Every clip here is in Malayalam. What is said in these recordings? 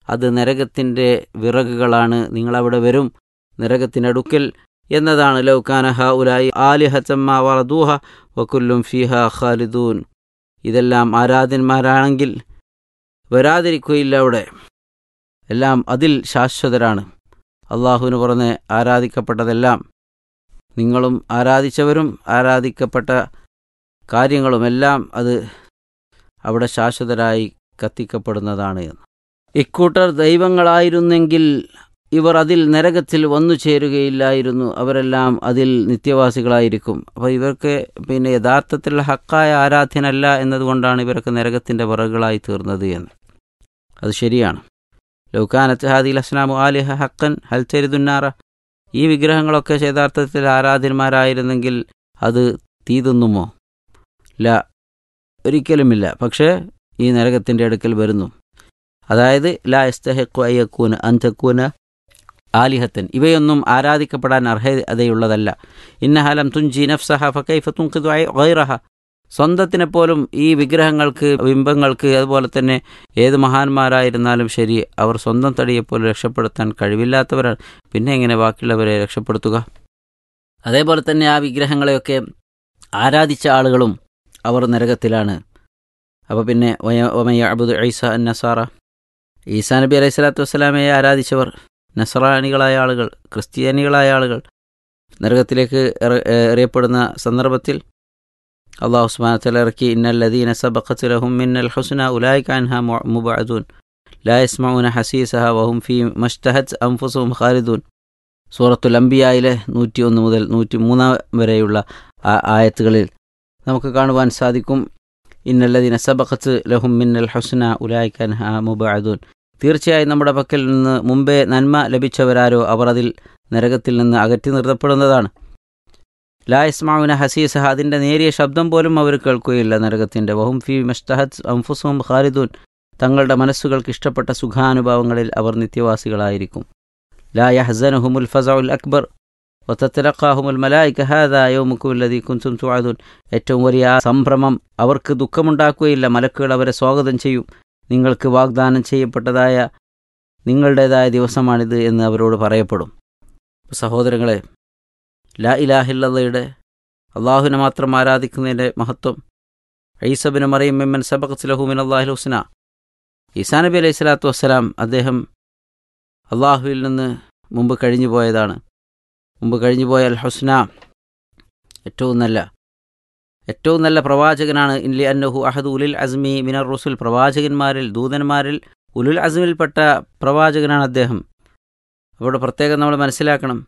അത് നരകത്തിൻ്റെ വിറകുകളാണ് നിങ്ങളവിടെ വരും നരകത്തിനടുക്കൽ എന്നതാണ് ലൗക്കാന ഹ ഉലായി ആലിഹത്തമ്മ വറദൂഹ വക്കുല്ലും ഫിഹ ഖാലിദൂൻ ഇതെല്ലാം ആരാധന്മാരാണെങ്കിൽ വരാതിരിക്കുകയില്ല അവിടെ എല്ലാം അതിൽ ശാശ്വതരാണ് അള്ളാഹുവിന് പുറമെ ആരാധിക്കപ്പെട്ടതെല്ലാം നിങ്ങളും ആരാധിച്ചവരും ആരാധിക്കപ്പെട്ട കാര്യങ്ങളുമെല്ലാം അത് അവിടെ ശാശ്വതരായി കത്തിക്കപ്പെടുന്നതാണ് എന്ന് ഇക്കൂട്ടർ ദൈവങ്ങളായിരുന്നെങ്കിൽ ഇവർ അതിൽ നരകത്തിൽ വന്നു ചേരുകയില്ലായിരുന്നു അവരെല്ലാം അതിൽ നിത്യവാസികളായിരിക്കും അപ്പോൾ ഇവർക്ക് പിന്നെ യഥാർത്ഥത്തിലുള്ള ഹക്കായ ആരാധ്യനല്ല എന്നതുകൊണ്ടാണ് ഇവരൊക്കെ നരകത്തിൻ്റെ വിറകുകളായി തീർന്നത് എന്ന് അത് ശരിയാണ് ലൗക്കാനത്ത് ഹാദിൽ അസ്ലാമു ആലിഹ ഹക്കൻ ഹൽ ചരിതുന്നാറ ഈ വിഗ്രഹങ്ങളൊക്കെ യഥാർത്ഥത്തിൽ ആരാധ്യന്മാരായിരുന്നെങ്കിൽ അത് തീ തിന്നുമോ ഇല്ല ഒരിക്കലുമില്ല പക്ഷേ ഈ നരകത്തിൻ്റെ അടുക്കൽ വരുന്നു അതായത് ലാ എസ്തഹക്കു അയ്യക്കൂന അന്തക്കൂന ആലിഹത്തൻ ഇവയൊന്നും ആരാധിക്കപ്പെടാൻ അർഹതയുള്ളതല്ല ഇന്നഹലം തുഞ്ചി നഫ്സഹ ഫക്കൈഫ തുങ്കിതു ഗൈറഹ സ്വന്തത്തിനെപ്പോലും ഈ വിഗ്രഹങ്ങൾക്ക് ബിംബങ്ങൾക്ക് അതുപോലെ തന്നെ ഏത് മഹാന്മാരായിരുന്നാലും ശരി അവർ സ്വന്തം തടിയെപ്പോലും രക്ഷപ്പെടുത്താൻ കഴിവില്ലാത്തവരാണ് പിന്നെ എങ്ങനെ ബാക്കിയുള്ളവരെ രക്ഷപ്പെടുത്തുക അതേപോലെ തന്നെ ആ വിഗ്രഹങ്ങളെയൊക്കെ ആരാധിച്ച ആളുകളും അവർ നരകത്തിലാണ് അപ്പോൾ പിന്നെ ഒമയ അബുദ് ഐസ നസാറ ഈസാ നബി അലൈഹി സ്വലാത്തു വസ്സലാമയെ ആരാധിച്ചവർ നസറാനികളായ ആളുകൾ ക്രിസ്ത്യാനികളായ ആളുകൾ നരകത്തിലേക്ക് എറിയപ്പെടുന്ന സന്ദർഭത്തിൽ അള്ളാഹു സുബാനത്തല ഇറക്കി ഇന്നല്ലദീന സബഖത്തുലഹും മിന്നൽ ഹുസ്ന ഉലായിക അൻഹ മുബഅദൂൻ ലാ യസ്മഊന ഹസീസഹ വഹും ഫീ മഷ്തഹത് അംഫുസുഹും ഖാലിദൂൻ സൂറത്തുൽ അംബിയായിലെ നൂറ്റി ഒന്ന് മുതൽ നൂറ്റി മൂന്നാം വരെയുള്ള ആയത്തുകളിൽ നമുക്ക് കാണുവാൻ സാധിക്കും ഇന്നല്ലദീന സബഖത്ത് ലഹും മിന്നൽ ഹുസ്ന ഉലായിക അൻഹ മുബഅദൂൻ തീർച്ചയായും നമ്മുടെ പക്കൽ നിന്ന് മുമ്പേ നന്മ ലഭിച്ചവരാരോ അവർ അതിൽ നരകത്തിൽ നിന്ന് അകറ്റി നിർത്തപ്പെടുന്നതാണ് ലാ ഇസ്മാവിന ഹസീസഹ അതിൻ്റെ നേരിയ ശബ്ദം പോലും അവർ കേൾക്കുകയില്ല നരകത്തിൻ്റെ വഹും ഫി മസ്തഹദ് അംഫുസും ഖാലിദൂൻ തങ്ങളുടെ മനസ്സുകൾക്ക് ഇഷ്ടപ്പെട്ട സുഖാനുഭവങ്ങളിൽ അവർ നിത്യവാസികളായിരിക്കും ലാ യഹ്സനുഹുമുൽ ഫസഉൽ അക്ബർ വത്തത്തിലക്കാഹുമുൽ മലായിക ഹാദാ യൗമുക്കുല്ലദീ കുൻതും തുഅദൂൻ ഏറ്റവും വലിയ സംഭ്രമം അവർക്ക് ദുഃഖമുണ്ടാക്കുകയില്ല മലക്കുകൾ അവരെ സ്വാഗതം ചെയ്യും നിങ്ങൾക്ക് വാഗ്ദാനം ചെയ്യപ്പെട്ടതായ നിങ്ങളുടേതായ ദിവസമാണിത് എന്ന് അവരോട് പറയപ്പെടും സഹോദരങ്ങളെ ലാ ഇലാഹില്ലയുടെ അള്ളാഹുവിനെ മാത്രം ആരാധിക്കുന്നതിൻ്റെ മഹത്വം ഐസബിന് മറിയം മെമ്മൻ സബഖത്ത് ലഹുമിൻ അള്ളാഹുൽ ഹുസ്ന ഈസാ നബി അലൈഹി സ്വലാത്തു വസ്സലാം അദ്ദേഹം അള്ളാഹുവിൽ നിന്ന് മുമ്പ് കഴിഞ്ഞു പോയതാണ് മുമ്പ് കഴിഞ്ഞു പോയ അൽ ഹുസ്ന ഏറ്റവും നല്ല ഏറ്റവും നല്ല പ്രവാചകനാണ് ഇൻലി അന്നഹു അഹദ് ഉലുൽ അസ്മി മിനർ റുസുൽ പ്രവാചകന്മാരിൽ ദൂതന്മാരിൽ ഉലുൽ അസ്മിൽപ്പെട്ട പ്രവാചകനാണ് അദ്ദേഹം അവിടെ പ്രത്യേകം നമ്മൾ മനസ്സിലാക്കണം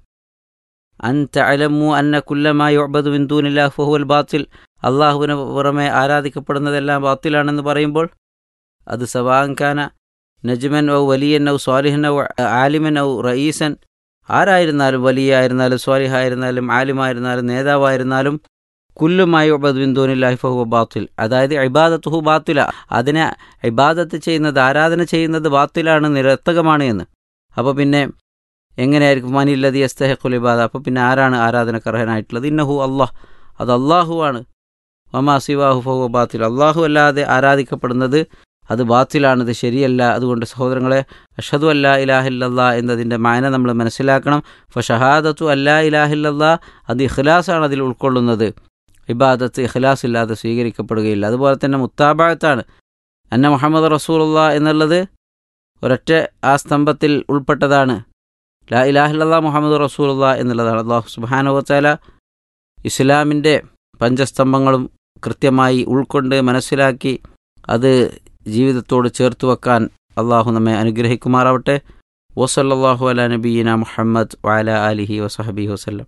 അൻ തഅലമു അന്ന കുല്ലമായി ഒബദ് ബിന്ദൂനില്ല ഫഹുൽ ബാത്തിൽ അള്ളാഹുവിന് പുറമെ ആരാധിക്കപ്പെടുന്നതെല്ലാം ബാത്തിലാണെന്ന് പറയുമ്പോൾ അത് സവാങ്കാന നജ്മൻ ഔ വലിയൻ ഔ സ്വാലിഹൻ ഔ ആലിമൻ ഔ റയീസൻ ആരായിരുന്നാലും വലിയ ആയിരുന്നാലും സ്വാലിഹായിരുന്നാലും ആലിമായിരുന്നാലും നേതാവായിരുന്നാലും കുല്ലുമായി ഒബദ് ബിന്ദൂനില്ലാഹി ഫഹു ബാത്തിൽ അതായത് ഇബാദത്തുഹു ബാത്തില അതിനെ ഇബാദത്ത് ചെയ്യുന്നത് ആരാധന ചെയ്യുന്നത് ബാത്തിലാണ് നിരർത്ഥകമാണ് എന്ന് അപ്പോൾ പിന്നെ എങ്ങനെയായിരിക്കും മനില്ലതി അസ്തഹഖുൽ ഇബാദ അപ്പോൾ പിന്നെ ആരാണ് ആരാധനക്കർഹനായിട്ടുള്ളത് ഇന്നഹു അള്ളാഹ് അത് അള്ളാഹുവാണ് വമാ സിവാഹു ഫഹു ബാത്തിൽ അള്ളാഹു അല്ലാതെ ആരാധിക്കപ്പെടുന്നത് അത് ബാത്തിലാണിത് ശരിയല്ല അതുകൊണ്ട് സഹോദരങ്ങളെ അഷദു അല്ലാ ഇലാഹില്ലല്ലാ എന്നതിൻ്റെ മായന നമ്മൾ മനസ്സിലാക്കണം ഫ ഷഹാദത്തു അല്ലാ ഇലാഹില്ലല്ലാ അത് ഇഖ്ലാസാണ് അതിൽ ഉൾക്കൊള്ളുന്നത് ഇബാദത്ത് ഇഖ്ലാസ് ഇല്ലാതെ സ്വീകരിക്കപ്പെടുകയില്ല അതുപോലെ തന്നെ മുത്താബാഴത്താണ് അന്ന മുഹമ്മദ് റസൂലുള്ള എന്നുള്ളത് ഒരൊറ്റ ആ സ്തംഭത്തിൽ ഉൾപ്പെട്ടതാണ് ലാ ഇലാഹില്ലാ മുഹമ്മദ് റസൂലുള്ള എന്നുള്ളതാണ് അള്ളാഹു സുബാനുവച്ചാല ഇസ്ലാമിൻ്റെ പഞ്ചസ്തംഭങ്ങളും കൃത്യമായി ഉൾക്കൊണ്ട് മനസ്സിലാക്കി അത് ജീവിതത്തോട് ചേർത്ത് വെക്കാൻ അള്ളാഹു നമ്മെ അനുഗ്രഹിക്കുമാറാവട്ടെ വസല്ലാഹു അല നബീന മുഹമ്മദ് വാല അലിഹി വസഹബി വസ്ലം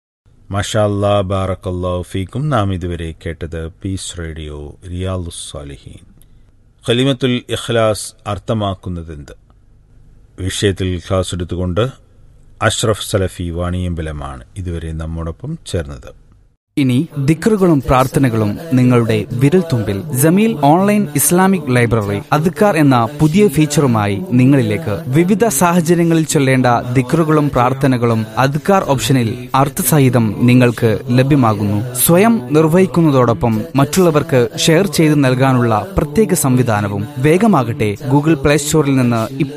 മഷാല്ലാ ബാറക്കല്ലാ ഫീക്കും നാം ഇതുവരെ കേട്ടത് പീസ് റേഡിയോ റിയാലുസ്സാലിഹീൻ ഖലിമത്തുൽ ഇഖ്ലാസ് അർത്ഥമാക്കുന്നതെന്ത് വിഷയത്തിൽ ക്ലാസ് എടുത്തുകൊണ്ട് അഷ്റഫ് സലഫി വാണിയമ്പലമാണ് ഇതുവരെ നമ്മോടൊപ്പം ചേർന്നത് ഇനി ദിക്റുകളും പ്രാർത്ഥനകളും നിങ്ങളുടെ വിരൽത്തുമ്പിൽ ജമീൽ ഓൺലൈൻ ഇസ്ലാമിക് ലൈബ്രറി അദ്ക്കാർ എന്ന പുതിയ ഫീച്ചറുമായി നിങ്ങളിലേക്ക് വിവിധ സാഹചര്യങ്ങളിൽ ചൊല്ലേണ്ട ദിക്റുകളും പ്രാർത്ഥനകളും അദ്ക്കാർ ഓപ്ഷനിൽ അർത്ഥസഹിതം നിങ്ങൾക്ക് ലഭ്യമാകുന്നു സ്വയം നിർവഹിക്കുന്നതോടൊപ്പം മറ്റുള്ളവർക്ക് ഷെയർ ചെയ്ത് നൽകാനുള്ള പ്രത്യേക സംവിധാനവും വേഗമാകട്ടെ ഗൂഗിൾ പ്ലേ സ്റ്റോറിൽ നിന്ന്